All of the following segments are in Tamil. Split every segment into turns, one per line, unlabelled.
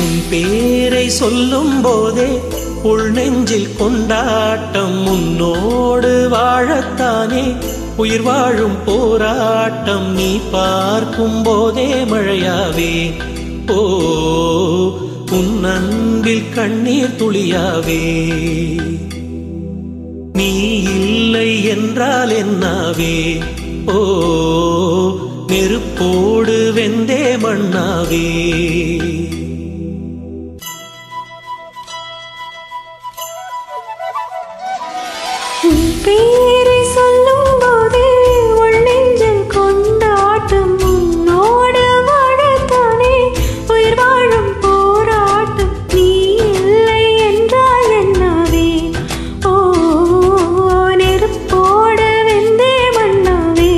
உன் பேரை சொல்லும் போதே உள் நெஞ்சில் கொண்டாட்டம் உன்னோடு வாழத்தானே உயிர் வாழும் போராட்டம் நீ பார்க்கும் போதே மழையாவே ஓ உன் அன்பில் கண்ணீர் துளியாவே நீ இல்லை என்றால் என்னாவே ஓ நெருப்போடு வெந்தே மண்ணாவே
உன் பேரை சொல்லும் போதே உள் நெஞ்சில் கொண்டாட்டம் உன்னோடு வாழத்தானே உயிர் வாழும் போராட்டம் நீ இல்லை என்றால் என்னாவே ஓ நெருப்போடு வெந்தே மண்ணாவே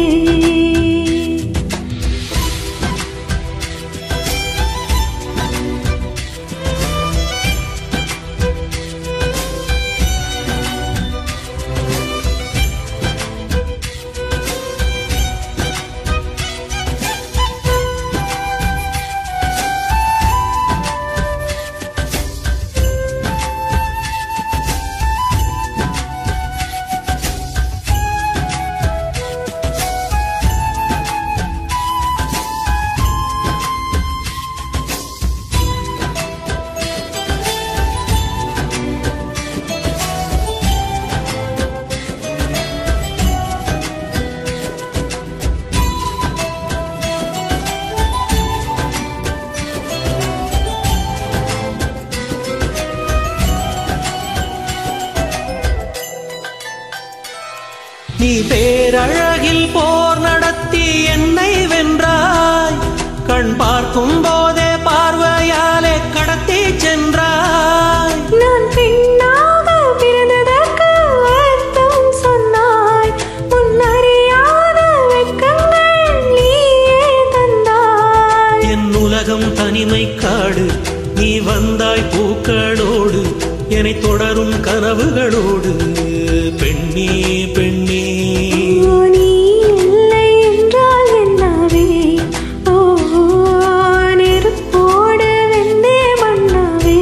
நீ பேரழகில் போர் நடத்தி என்னை வென்றாய் கண் பார்க்கும் போதே பார்வையாலே கடத்தி சென்றாய்
நான் பெண்ணாக பிறந்ததற்கு அர்த்தம் சொன்னாய் முன்னறியாத வெட்கங்கள் நீயே தந்தாய்
என் உலகம் தனிமை காடு நீ வந்தாய் பூக்களோடு என்னை தொடரும் கனவுகளோடு பெண்ணே பெண்ணே
ஓ, நீ இல்லை என்றால் என்னாவே ஓ நெருப்போடு வெந்தே மண்ணாவே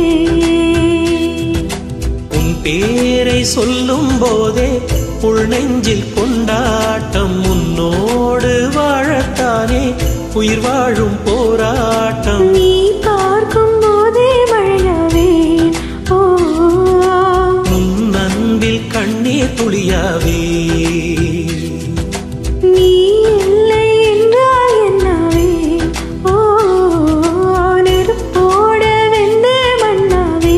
உன் பேரை சொல்லும் போதே உள் நெஞ்சில் கொண்டாட்டம் உன்னோடு வாழத்தானே உயிர் வாழும் போராட்டம்
நீ பார்க்கும் போதே மழையாவே ஓ
உன் அன்பில் கண்ணீர் துளியாவே
நீ இல்லை என்றால் என்னாவே ஓ நெருப்போடு வெந்தே மண்ணாவே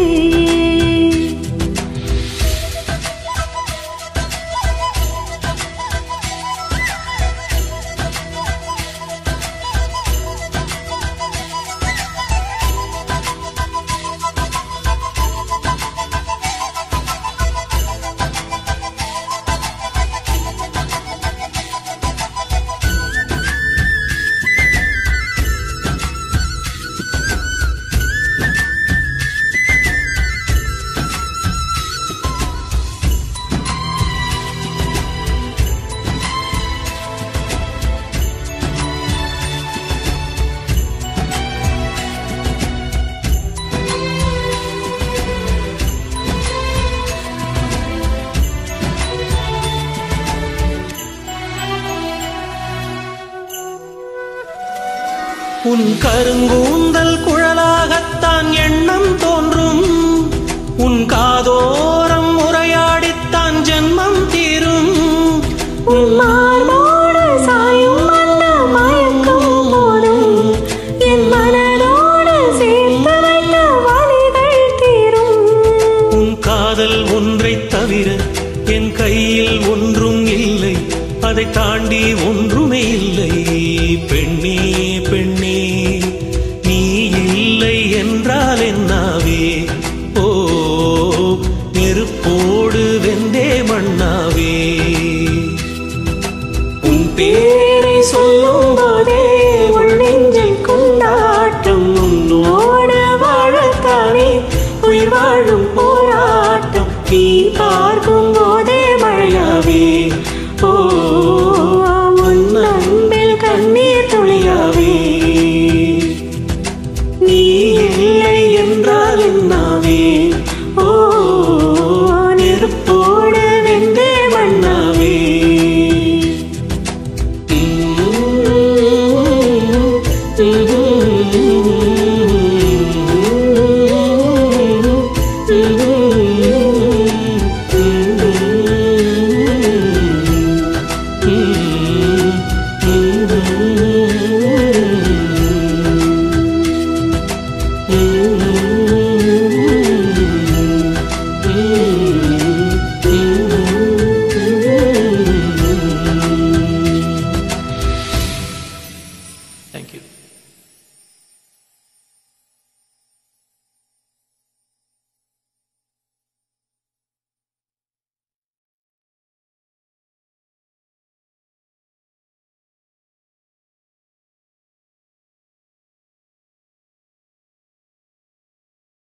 உன் கருங்கூந்தல் குழலாகத்தான் எண்ணம் தோன்றும் உன் காதோரம் உரையாடித்தான் ஜென்மம் தீரும்
உன் மார்போடு சாயும் அந்த மயக்கம் போதும் என் மனதோடு சேர்த்து வைத்த வலிகள் தீரும்
உன் காதல் ஒன்றைத் தவிர என் கையில் ஒன்றும் இல்லை அதை தாண்டி ஒன்றுமே இல்லை பெண்ணே பெண்ணே நீ இல்லை என்றால் என்னாவே ஓ நெருப்போடு வெந்தே மண்ணாவே உன் பேரை சொல்லும் போதே